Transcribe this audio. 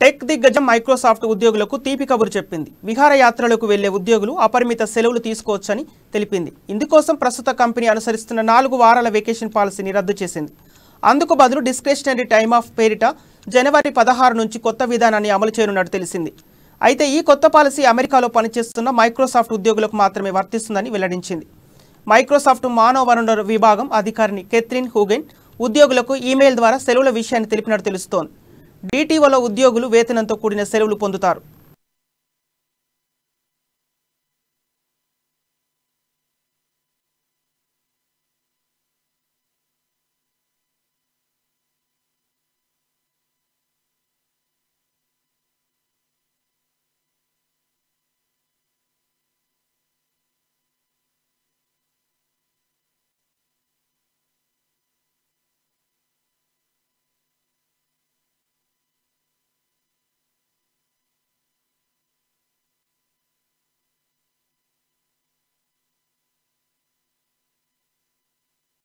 tech దిగ్గజం Microsoft ఉద్యోగులకు తీపి కబురు చెప్పింది విహారయాత్రలకు వెళ్లే ఉద్యోగులు అపరిమిత సెలవులు తీసుకోవచ్చని తెలిపింది ఇందుకోసం ప్రస్తుత కంపెనీ అనుసరిస్తున్న నాలుగు వారాల వెకేషన్ పాలసీని రద్దు చేసింది అందుకు బదులు డిస్క్రిషనరీ టైమ్ ఆఫ్ పేరిట జనవరి పదహారు నుంచి కొత్త విధానాన్ని అమలు చేయనున్నట్టు తెలిసింది అయితే ఈ కొత్త పాలసీ అమెరికాలో పనిచేస్తున్న మైక్రోసాఫ్ట్ ఉద్యోగులకు మాత్రమే వర్తిస్తుందని వెల్లడించింది మైక్రోసాఫ్ట్ మానవ వనరుల విభాగం అధికారిని కెథ్రిన్ హూగెన్ ఉద్యోగులకు ఈమెయిల్ ద్వారా సెలవుల విషయాన్ని తెలిపినట్టు తెలుస్తోంది డీటీఓలో ఉద్యోగులు వేతనంతో కూడిన సెలవులు పొందుతారు